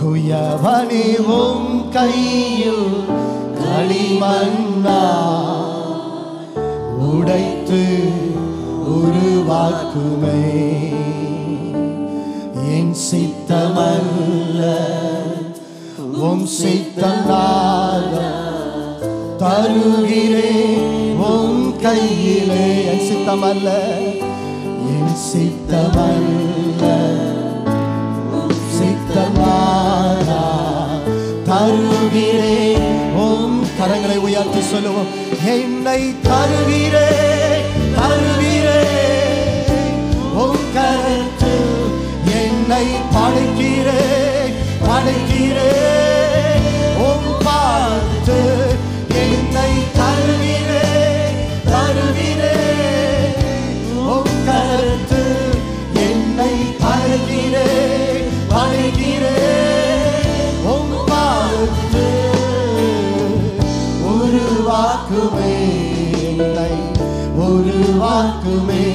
குயவனே உம் கையில் களிமண்ணா உடைத்து உருவாக்குமே என் சித்தமல்ல உம் சித்தனாக தருகிறேன் உம் கையிலே என் சித்தமல்ல என் சித்தமல்ல உம் சித்தமானா தருகிறேன் உம் கரங்களை உயர்த்தி சொல்லுவோம் என்னை தருகிறேன் தருகிறேன் உம் கருத்து என்னை படைக்கிறேன் படைக்கிறேன் உம் பார்த்து என்னை தருகிறேன் தருகிறேன் உம் கருத்து என்னை படைக்கிறேன் படைக்கிறேன் உம் பார்த்து உருவாக்குமே என்னை உருவாக்குமே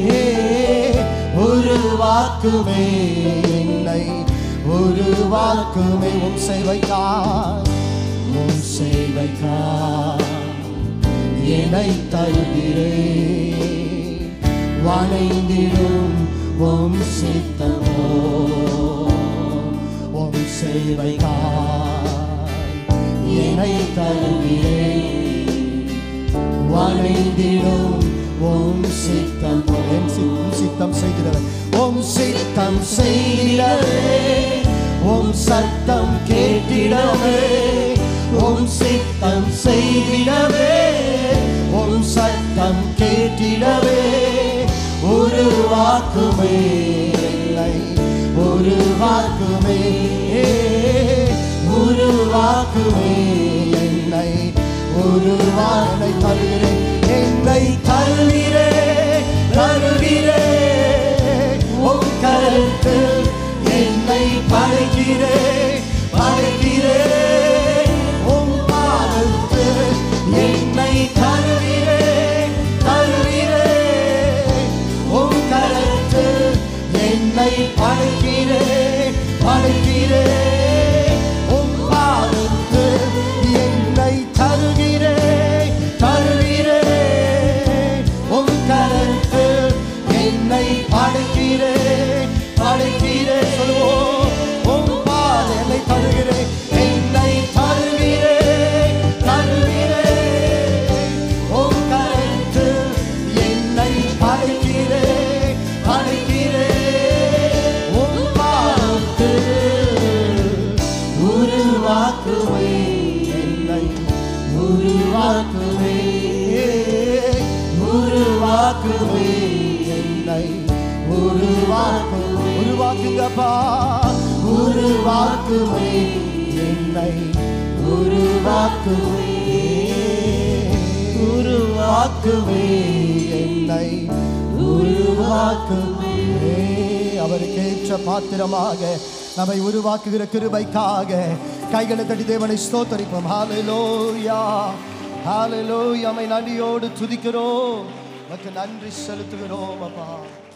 உருவாக்குமே என்னை உருவாக்குமே உம் சேவைக்காய் உம் சேவைக்காய் என்னை தருகிறேன் வணைந்திடும் உம் சித்தமோ உம் சேவைக்காய் என்னை தருகிறேன் வணைந்திடும் உம் சித்தம் என் சித்தம் சித்தம் செய்கிறவர் உம் சித்தம் செய்கிறவே உம் சத்தம் கேட்டிடவே உம் சித்தம் செய்திடவே உம் சத்தம் கேட்டிடவே உருவாக்குமே என்னை உருவாக்குமே உருவாக்குமே என்னை உருவானை தருகிறேன் என்னை தருகிறேன் தருகிறேன் உன் கருத்து என்னை படைக்கிறேன் படைக்கிறேன் உன் பாதத்து என்னை தருகிறேன் தருகிறேன் உன் கருத்து என்னை படைக்கிறேன் படைக்கிறேன் உன் பாதத்து என்னை தருகிறேன் தருகிறேன் உன் கருத்து என்னை படைக்கிறேன் படைக்கிறேன் சொல்லுவோம் உன் பாத என்னை தருகிறேன் என்னை தருகிறேன் தருகிறேன் உன் கருத்து என்னை படைக்கிறேன் படைக்கிறேன் உன் பாதத்து உருவாக்குவே என்னை உருவாக்குவே உருவாக்குவே என்னை உருவாக்குவே உருவாக்குங்கப்பா உருவாக்குவே என்னை உருவாக்குவே உருவாக்குவே என்னை உருவாக்குவே அவருக்கு ஏற்ற பாத்திரமாக நம்மை உருவாக்குகிற கிருபைக்காக கைகளை தட்டி தேவனை ஸ்தோத்தரிப்போம் ஹalleluya ஹalleluya நம்மை நன்றியோடு துதிக்கிறோம் மற்றும் நன்றி செலுத்துகிறோம் அப்பா